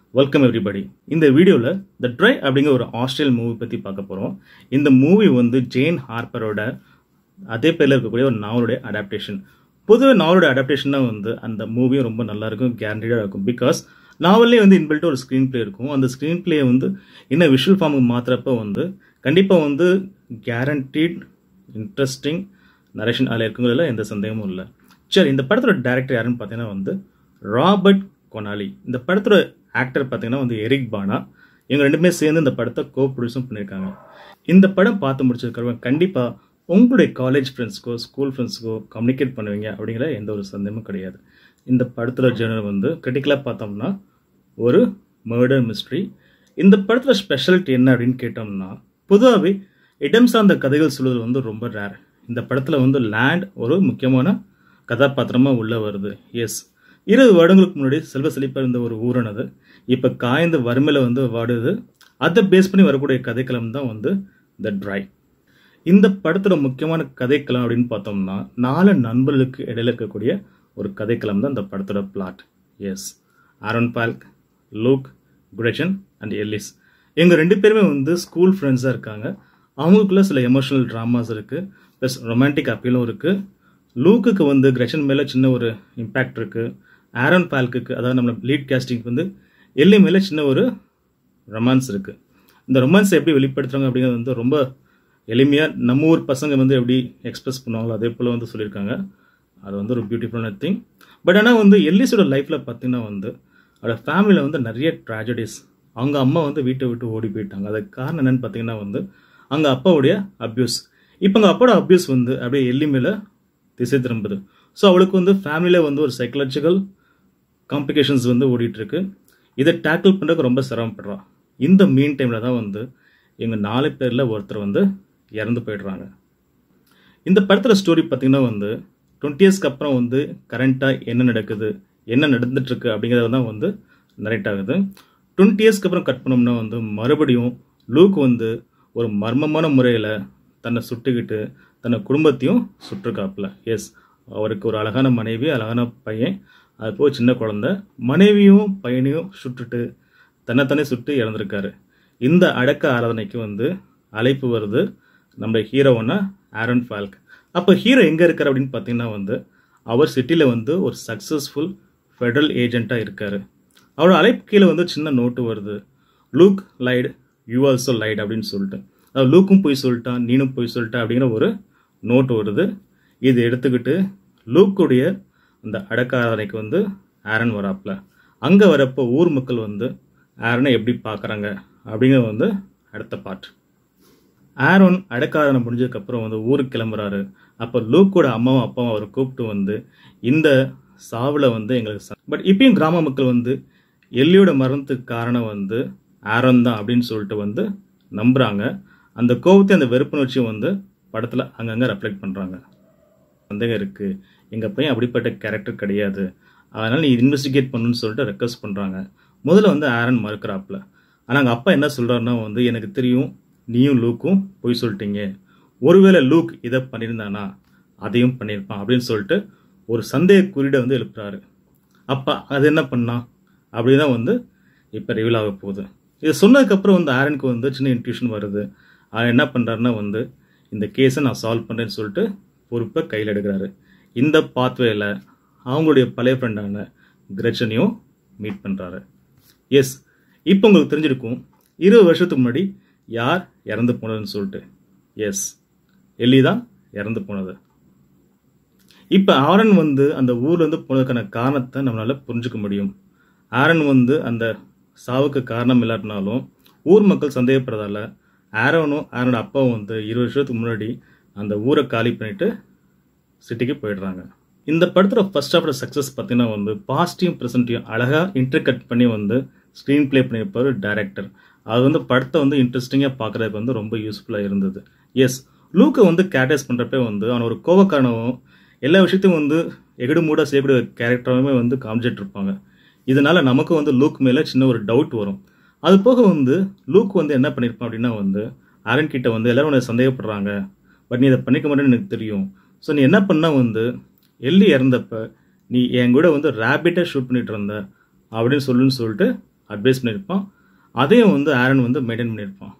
welcome everybody இந்த வீடியோவில் த try அப்படிங்கிற ஒரு ஆஸ்திரேலியன் மூவி பற்றி பார்க்க போகிறோம் இந்த மூவி வந்து ஜேன் ஹார்ப்பரோட அதே பேரில் இருக்கக்கூடிய ஒரு நாவலுடைய அடாப்டேஷன் பொதுவாக நாவலோட அடாப்டேஷன் தான் வந்து அந்த மூவியும் ரொம்ப நல்லா இருக்கும் கேரண்டீடாக இருக்கும் பிகாஸ் நாவல்லே வந்து இன்பில்ட்டு ஒரு ஸ்க்ரீன் ப்ளே இருக்கும் அந்த ஸ்க்ரீன் ப்ளே வந்து இன்னும் விஷுவல் ஃபார்முக்கு மாற்றுறப்ப வந்து கண்டிப்பாக வந்து கேரண்டீட் இன்ட்ரெஸ்டிங் நரேஷன் அதில் இருக்குங்கிறதுல எந்த சந்தேகமும் இல்லை சரி இந்த படத்தோட டேரக்டர் யாருன்னு பார்த்தீங்கன்னா வந்து ராபர்ட் கொனாலி இந்த படத்தோட ஆக்டர் பார்த்தீங்கன்னா வந்து எரிக் பானா இவங்க ரெண்டுமே சேர்ந்து இந்த படத்தை கோ ப்ரொடியூஸும் பண்ணியிருக்காங்க இந்த படம் பார்த்து முடிச்சிருக்கிறவங்க கண்டிப்பாக உங்களுடைய காலேஜ் ஃப்ரெண்ட்ஸ்க்கோ ஸ்கூல் ஃப்ரெண்ட்ஸ்க்கோ கம்யூனிகேட் பண்ணுவீங்க அப்படிங்கிற எந்த ஒரு சந்தேகமும் கிடையாது இந்த படத்தோட ஜெனர் வந்து கிரிட்டிக்கலாக பார்த்தோம்னா ஒரு மர்டர் மிஸ்ட்ரி இந்த படத்தில் ஸ்பெஷாலிட்டி என்ன அப்படின்னு கேட்டோம்னா பொதுவாகவே இடம் சார்ந்த கதைகள் சொல்வது வந்து ரொம்ப ரேர் இந்த படத்தில் வந்து லேண்ட் ஒரு முக்கியமான கதாபாத்திரமாக உள்ளே வருது எஸ் இருபது வருடங்களுக்கு முன்னாடி செல்வ செழிப்பாக இருந்த ஒரு ஊரானது இப்போ காய்ந்த வறுமையில் வந்து வாடுது அதை பேஸ் பண்ணி வரக்கூடிய கதைக்களம் தான் வந்து த ட்ரை இந்த படத்தோட முக்கியமான கதைக்களம் அப்படின்னு பார்த்தோம்னா நாலு நண்பர்களுக்கு இடையில இருக்கக்கூடிய ஒரு கதைக்களம் தான் இந்த படத்தோட plot is Aaron Falk Luke குரேஷன் அண்ட் எல்லிஸ் இவங்க ரெண்டு பேருமே வந்து ஸ்கூல் ஃப்ரெண்ட்ஸாக இருக்காங்க அவங்களுக்குள்ள சில எமோஷனல் ட்ராமாஸ் இருக்குது ப்ளஸ் ரொமான்டிக் அப்பீலும் இருக்குது லூக்குக்கு வந்து கிரஷன் மேலே சின்ன ஒரு இம்பேக்ட் இருக்குது ஆரன் பால்க்குக்கு அதாவது நம்ம லீட் கேஸ்டிங் வந்து எல்லி மேலே சின்ன ஒரு ரொமான்ஸ் இருக்குது இந்த ரொமான்ஸை எப்படி வெளிப்படுத்துகிறாங்க அப்படிங்கிறது வந்து ரொம்ப எளிமையாக நம்ம ஊர் பசங்க வந்து எப்படி எக்ஸ்பிரஸ் பண்ணுவாங்களோ அதே போல் வந்து சொல்லியிருக்காங்க அது வந்து ஒரு பியூட்டிஃபுல்லான திங் பட் ஆனால் வந்து எல்லிஸோட லைஃப்பில் பார்த்தீங்கன்னா வந்து அவரோட ஃபேமிலியில் வந்து நிறைய ட்ராஜடிஸ் அவங்க அம்மா வந்து வீட்டை விட்டு ஓடி போயிட்டாங்க அதுக்கு காரணம் என்னன்னு பார்த்தீங்கன்னா வந்து அங்கே அப்பாவுடைய அப்யூஸ் இப்போ அங்கே அப்பாவோட அப்யூஸ் வந்து அப்படியே எல்லி மேலே திசை திரும்புது ஸோ அவளுக்கு வந்து ஃபேமிலியில் வந்து ஒரு சைக்கலாஜிக்கல் காம்ப்ளிகேஷன்ஸ் வந்து ஓடிட்டுருக்கு இதை டேக்கிள் பண்ணுறதுக்கு ரொம்ப சிரமப்படுறான் இந்த மீன் டைமில் தான் வந்து எங்கள் நாலு பேரில் ஒருத்தர் வந்து இறந்து போயிடுறாங்க இந்த படத்தில் ஸ்டோரி பார்த்திங்கன்னா வந்து டுவெண்ட்டி இயர்ஸ்க்கு அப்புறம் வந்து கரண்ட்டாக என்ன நடக்குது என்ன நடந்துட்டுருக்கு அப்படிங்கிறது தான் வந்து நரேட் ஆகுது டுவெண்ட்டி இயர்ஸ்க்கு அப்புறம் கட் பண்ணோம்னா வந்து மறுபடியும் லூக் வந்து ஒரு மர்மமான முறையில் தன்னை சுட்டுக்கிட்டு தன்னை குடும்பத்தையும் சுற்றுக்காப்புல எஸ் அவருக்கு ஒரு அழகான மனைவி அழகான பையன் அது போய் சின்ன குழந்த மனைவியும் பையனையும் சுட்டுட்டு தன்னைத்தானே சுட்டு இறந்துருக்காரு இந்த அடக்க ஆராதனைக்கு வந்து அழைப்பு வருது நம்ம ஹீரோவனா ஆரன் ஃபால்க் அப்போ ஹீரோ எங்கே இருக்கார் அப்படின்னு பார்த்தீங்கன்னா வந்து அவர் சிட்டியில் வந்து ஒரு சக்ஸஸ்ஃபுல் ஃபெடரல் ஏஜெண்ட்டாக இருக்கார் அவரோட அழைப்பு கீழே வந்து சின்ன நோட்டு வருது Luke lied you also lied அப்படின்னு சொல்லிட்டு அதாவது லூக்கும் போய் சொல்லிட்டான் நீனும் போய் சொல்லிட்டா அப்படிங்கிற ஒரு நோட்டு வருது இது எடுத்துக்கிட்டு லூக்குடைய அந்த அடக்க ஆராதனைக்கு வந்து ஆரன் வராப்பில் அங்கே வரப்போ ஊர் மக்கள் வந்து ஆரனை எப்படி பார்க்குறாங்க அப்படிங்கிறது வந்து அடுத்த பாட்டு ஆரோன் அடக்காரனை முடிஞ்சதுக்கப்புறம் வந்து ஊருக்கு கிளம்புறாரு அப்போ லூக்கோட அம்மாவும் அப்பாவும் அவரை கூப்பிட்டு வந்து இந்த சாவில் வந்து எங்களுக்கு பட் இப்பயும் கிராம மக்கள் வந்து எல்லியோட மரணத்துக்கு காரணம் வந்து ஆரோன் தான் அப்படின்னு சொல்லிட்டு வந்து நம்புகிறாங்க அந்த கோபத்தை அந்த வெறுப்புணர்ச்சியும் வந்து படத்தில் அங்கங்கே ரெஃப்ளெக்ட் பண்ணுறாங்க சந்தேகம் இருக்குது எங்கள் பையன் அப்படிப்பட்ட கேரக்டர் கிடையாது அதனால் நீ இன்வெஸ்டிகேட் பண்ணுன்னு சொல்லிட்டு ரெக்வஸ்ட் பண்ணுறாங்க முதல்ல வந்து ஆரன் மறுக்கிறாப்புல ஆனால் எங்கள் அப்பா என்ன சொல்கிறாருன்னா வந்து எனக்கு தெரியும் நீயும் லூக்கும் போய் சொல்லிட்டீங்க ஒருவேளை லூக் இதை பண்ணியிருந்தானா அதையும் பண்ணியிருப்பான் அப்படின்னு சொல்லிட்டு ஒரு சந்தேக குறியீடை வந்து எழுப்புறாரு அப்பா அது என்ன பண்ணான் அப்படி தான் வந்து இப்போ ரிவீல் ஆக போகுது இதை சொன்னதுக்கப்புறம் வந்து ஆரனுக்கு வந்து சின்ன இன்ட்யூஷன் வருது அவர் என்ன பண்ணுறாருன்னா வந்து இந்த கேஸை நான் சால்வ் பண்ணுறேன்னு சொல்லிட்டு பொறுப்பை கையில் எடுக்கிறாரு இந்த பாத்வேயில் அவங்களுடைய பழைய ஃப்ரெண்டான கிரச்சனையும் மீட் பண்ணுறாரு எஸ் இப்போ உங்களுக்கு தெரிஞ்சிருக்கும் இருபது வருஷத்துக்கு முன்னாடி யார் இறந்து போனதுன்னு சொல்லிட்டு எஸ் எல்லி தான் இறந்து போனது இப்போ ஆரன் வந்து அந்த ஊர்லேருந்து போனதுக்கான காரணத்தை நம்மளால் புரிஞ்சுக்க முடியும் ஆரன் வந்து அந்த சாவுக்கு காரணம் இல்லாட்டினாலும் ஊர் மக்கள் சந்தேகப்படுறதால ஆரோனும் ஆரோட அப்பாவும் வந்து இருபது வருஷத்துக்கு முன்னாடி அந்த ஊரை காலி பண்ணிட்டு சிட்டிக்கு போயிடுறாங்க இந்த படத்தோட ஃபர்ஸ்ட் ஆஃபோட சக்ஸஸ் பார்த்தீங்கன்னா வந்து பாசிட்டிவ் ப்ரெசன்ட்டையும் அழகாக இன்டர்கட் பண்ணி வந்து ஸ்க்ரீன் ப்ளே பண்ணியிருப்பார் டேரக்டர் அது வந்து படத்தை வந்து இன்ட்ரெஸ்டிங்காக பார்க்குறதுக்கு வந்து ரொம்ப யூஸ்ஃபுல்லாக இருந்தது எஸ் லூக்கை வந்து கேரக்டர்ஸ் பண்ணுறப்ப வந்து அவன் ஒரு கோவக்காரனவும் எல்லா விஷயத்தையும் வந்து எகடு மூடாக செய்யக்கூடிய கேரக்டராகவே வந்து காமிச்சிட்டு இருப்பாங்க இதனால் நமக்கு வந்து லூக் மேலே சின்ன ஒரு டவுட் வரும் அது போக வந்து லூக் வந்து என்ன பண்ணியிருப்பான் அப்படின்னா வந்து ஆரன் கிட்ட வந்து எல்லோரும் உன்னை சந்தேகப்படுறாங்க பட் நீ இதை பண்ணிக்க மாட்டேன்னு எனக்கு தெரியும் ஸோ நீ என்ன பண்ணால் வந்து எள்ளி இறந்தப்ப நீ என் கூட வந்து ரேபிட்டாக ஷூட் பண்ணிட்டு இருந்த அப்படின்னு சொல்லுன்னு சொல்லிட்டு அட்வைஸ் பண்ணியிருப்பான் அதையும் வந்து ஆரன் வந்து மெயின்டைன் பண்ணியிருப்பான்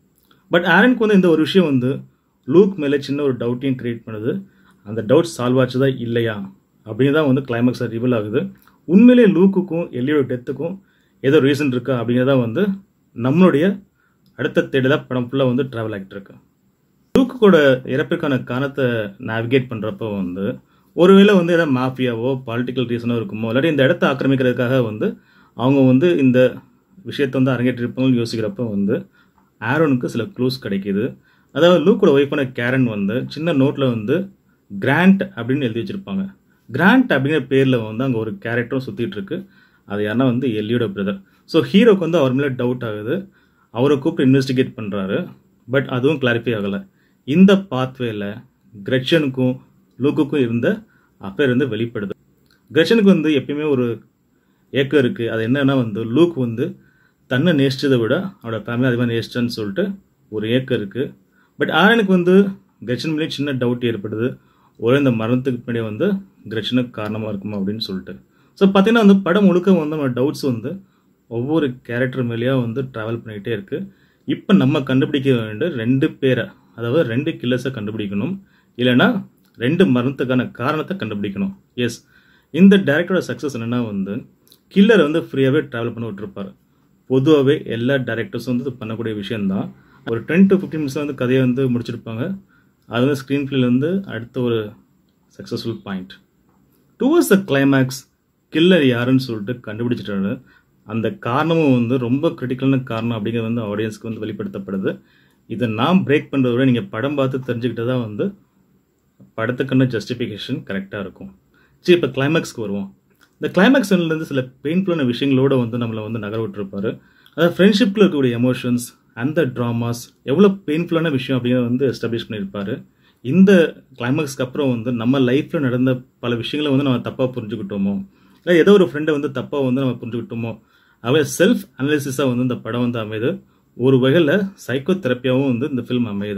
பட் ஆரனுக்கு வந்து இந்த ஒரு விஷயம் வந்து லூக் மேலே சின்ன ஒரு டவுட்டையும் கிரியேட் பண்ணுது அந்த டவுட் சால்வ் ஆச்சுதா இல்லையா அப்படின்னு தான் வந்து கிளைமேக்ஸில் ரிவீல் ஆகுது உண்மையிலே லூக்குக்கும் எல்லியோட டெத்துக்கும் ஏதோ ரீசன் இருக்கா அப்படிங்கிறதா வந்து நம்மளுடைய அடுத்த தேடலாக படம் ஃபுல்லாக வந்து ட்ராவல் ஆகிட்டு இருக்கு லூக்கோட இறப்பிற்கான காரணத்தை நேவிகேட் பண்ணுறப்போ வந்து ஒருவேளை வந்து ஏதாவது மாஃபியாவோ பாலிட்டிக்கல் ரீசனோ இருக்குமோ இல்லாட்டி இந்த இடத்த ஆக்கிரமிக்கிறதுக்காக வந்து அவங்க வந்து இந்த விஷயத்தை வந்து அரங்கேற்றிருப்பாங்கன்னு யோசிக்கிறப்போ வந்து ஆரோனுக்கு சில க்ளூஸ் கிடைக்கிது அதாவது லூக்கோட ஒய்ஃபான கேரன் வந்து சின்ன நோட்டில் வந்து கிராண்ட் அப்படின்னு எழுதி வச்சிருப்பாங்க கிராண்ட் அப்படிங்கிற பேரில் வந்து அங்கே ஒரு கேரக்டரும் சுற்றிட்டு இருக்கு அது யாருன்னா வந்து எல்லியோட பிரதர் ஸோ ஹீரோக்கு வந்து அவர் மேலே டவுட் ஆகுது அவரை கூப்பிட்டு இன்வெஸ்டிகேட் பண்ணுறாரு பட் அதுவும் கிளாரிஃபை ஆகலை இந்த பாத்வேல கிரெச்சனுக்கும் லூக்குக்கும் இருந்த அஃபேர் வந்து வெளிப்படுது கிரெச்சனுக்கு வந்து எப்பயுமே ஒரு ஏக்கம் இருக்குது அது என்னன்னா வந்து லூக் வந்து தன்னை நேசிச்சதை விட அவனோட ஃபேமிலி அதிகமாக நேசிச்சான்னு சொல்லிட்டு ஒரு ஏக்கம் இருக்குது பட் ஆரனுக்கு வந்து கிரெச்சன் மேலே சின்ன டவுட் ஏற்படுது ஒரே இந்த மரணத்துக்கு பின்னாடி வந்து கிரெச்சனுக்கு காரணமாக இருக்குமா அப்படின்னு சொல்லிட்டு ஸோ பார்த்தீங்கன்னா வந்து படம் முழுக்க வந்து நம்ம டவுட்ஸ் வந்து ஒவ்வொரு கேரக்டர் மேலேயும் வந்து ட்ராவல் பண்ணிக்கிட்டே இருக்குது இப்போ நம்ம கண்டுபிடிக்க வேண்டிய ரெண்டு பேரை அதாவது ரெண்டு கில்லர்ஸை கண்டுபிடிக்கணும் இல்லைன்னா ரெண்டு மரணத்துக்கான காரணத்தை கண்டுபிடிக்கணும் எஸ் இந்த டேரக்டரோட சக்ஸஸ் என்னென்னா வந்து கில்லரை வந்து ஃப்ரீயாகவே ட்ராவல் பண்ண விட்டுருப்பாரு பொதுவாகவே எல்லா டேரக்டர்ஸும் வந்து இது பண்ணக்கூடிய விஷயந்தான் ஒரு டென் டு ஃபிஃப்டின் மினிட்ஸ் வந்து கதையை வந்து முடிச்சிருப்பாங்க அது வந்து ஸ்க்ரீன் பிளேல வந்து அடுத்த ஒரு successful point towards the climax killer யாருன்னு சொல்லிட்டு கண்டுபிடிச்சிட்டாரு அந்த காரணமும் வந்து ரொம்ப கிரிட்டிக்கலான காரணம் அப்படிங்கிறது வந்து ஆடியன்ஸ்க்கு வந்து வெளிப்படுத்தப்படுது இதை நான் பிரேக் பண்ணுறத விட நீங்கள் படம் பார்த்து தெரிஞ்சுக்கிட்டு தான் வந்து படத்துக்கான ஜஸ்டிஃபிகேஷன் கரெக்டாக இருக்கும் சரி இப்போ கிளைமேக்ஸ்க்கு வருவோம் இந்த கிளைமேக்ஸ்லேருந்து சில பெயின்ஃபுல்லான விஷயங்களோட வந்து நம்மளை வந்து நகர விட்டுருப்பாரு அதாவது ஃப்ரெண்ட்ஷிப்பில் இருக்கக்கூடிய எமோஷன்ஸ் அந்த ட்ராமாஸ் எவ்வளோ பெயின்ஃபுல்லான விஷயம் அப்படிங்கிறத வந்து எஸ்டாப்ளிஷ் பண்ணியிருப்பாரு இந்த கிளைமேக்ஸ்க்கு அப்புறம் வந்து நம்ம லைஃப்பில் நடந்த பல விஷயங்களை வந்து நம்ம தப்பாக புரிஞ்சுக்கிட்டோமோ இல்லை ஏதோ ஒரு ஃப்ரெண்டை வந்து தப்பாக வந்து நம்ம புரிஞ்சுக்கிட்டோமோ அவை செல்ஃப் அனலிசிஸாக வந்து இந்த படம் வந்து அமையுது ஒரு வகையில் சைக்கோ தெரப்பியாகவும் வந்து இந்த ஃபில்ம் அமையுது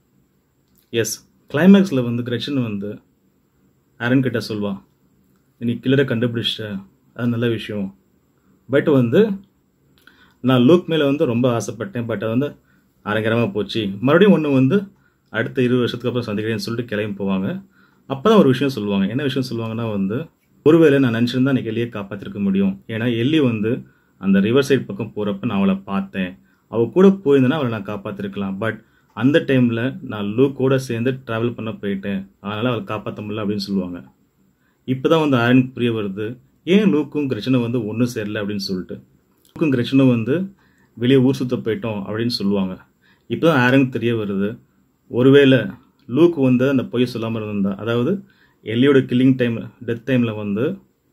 எஸ் கிளைமேக்ஸில் வந்து கிரெச்சன் வந்து ஆரன் கிட்ட சொல்வான் நீ கில்லரை கண்டுபிடிச்சிட்ட அது நல்ல விஷயம் பட் வந்து நான் லூக் மேலே வந்து ரொம்ப ஆசைப்பட்டேன் பட் அது வந்து அரங்கரமாக போச்சு மறுபடியும் ஒன்று வந்து அடுத்த இருபது வருஷத்துக்கு அப்புறம் சந்திக்கிறேன்னு சொல்லிட்டு கிளம்பி போவாங்க அப்போ தான் ஒரு விஷயம் சொல்லுவாங்க என்ன விஷயம் சொல்லுவாங்கன்னா வந்து ஒருவேளை நான் நினச்சிருந்தா எனக்கு எல்லியை காப்பாற்றிருக்க முடியும் ஏன்னா எல்லி வந்து அந்த ரிவர் சைட் பக்கம் போகிறப்ப நான் அவளை பார்த்தேன் அவள் கூட போயிருந்தேன்னா அவளை நான் காப்பாற்றிருக்கலாம் பட் அந்த டைமில் நான் லூக்கோட சேர்ந்து ட்ராவல் பண்ண போயிட்டேன் அதனால் அவளை காப்பாற்ற முடியல அப்படின்னு சொல்லுவாங்க இப்போ தான் வந்து ஆரனுக்கு புரிய வருது ஏன் லூக்கும் கிரச்சனும் வந்து ஒன்றும் சேரல அப்படின்னு சொல்லிட்டு லூக்கும் கிரச்சனும் வந்து வெளியே ஊர் சுத்த போயிட்டோம் அப்படின்னு சொல்லுவாங்க இப்போ தான் ஆரனுக்கு தெரிய வருது ஒருவேளை லூக் வந்து அந்த பொய்யை சொல்லாமல் இருந்தா அதாவது எல்லியோட கில்லிங் டைம் டெத் டைமில் வந்து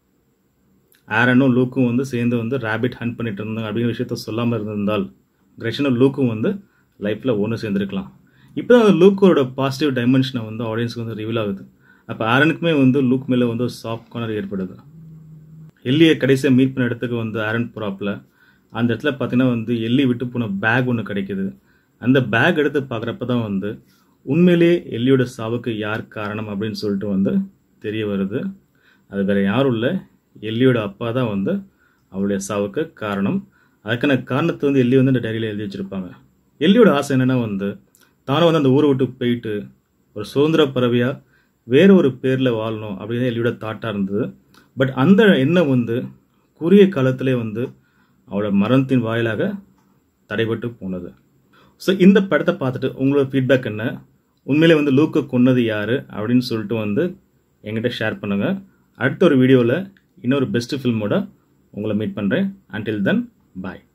ஆரனும் லூக்கும் வந்து சேர்ந்து வந்து ரேபிட் ஹண்ட் பண்ணிட்டு இருந்தாங்க அப்படிங்கிற விஷயத்த சொல்லாமல் இருந்திருந்தால் கிரஷனும் லூக்கும் வந்து லைஃப்பில் ஒன்று சேர்ந்துருக்கலாம் இப்போ தான் லூக்கோட பாசிட்டிவ் டைமென்ஷனை வந்து ஆடியன்ஸ்க்கு வந்து ரிவீல் ஆகுது அப்போ ஆரனுக்குமே வந்து லூக் மேலே வந்து ஒரு சாஃப்ட் கார்னர் ஏற்படுது எல்லியை கடைசியாக மீட் பண்ண இடத்துக்கு வந்து ஆரன் போகிறாப்புல அந்த இடத்துல பார்த்தீங்கன்னா வந்து எல்லி விட்டு போன பேக் ஒன்று கிடைக்குது அந்த பேக் எடுத்து பார்க்குறப்ப தான் வந்து உண்மையிலேயே எல்லியோட சாவுக்கு யார் காரணம் அப்படின்னு சொல்லிட்டு வந்து தெரிய வருது அது வேற யாரும் இல்லை எல்லியோட அப்பா தான் வந்து அவளுடைய சாவுக்கு காரணம் அதுக்கான காரணத்தை வந்து எல்லி வந்து இந்த டைரியில் எழுதி வச்சிருப்பாங்க எல்லியோட ஆசை என்னன்னா வந்து தானும் வந்து அந்த ஊரை விட்டு போயிட்டு ஒரு சுதந்திர பறவையாக வேற ஒரு பேரில் வாழணும் அப்படின்னு எல்லியோட தாட்டாக இருந்தது பட் அந்த எண்ணம் வந்து குறுகிய காலத்திலே வந்து அவளோட மரணத்தின் வாயிலாக தடைபட்டு போனது ஸோ இந்த படத்தை பார்த்துட்டு உங்களோட ஃபீட்பேக் என்ன உண்மையிலே வந்து லூக்கை கொன்னது யார் அப்படின்னு சொல்லிட்டு வந்து என்கிட்ட ஷேர் பண்ணுங்கள் அடுத்த ஒரு வீடியோவில் இன்னொரு பெஸ்ட் ஃபில்மோட உங்களை மீட் பண்ணுறேன் அன்டில் தென் பாய்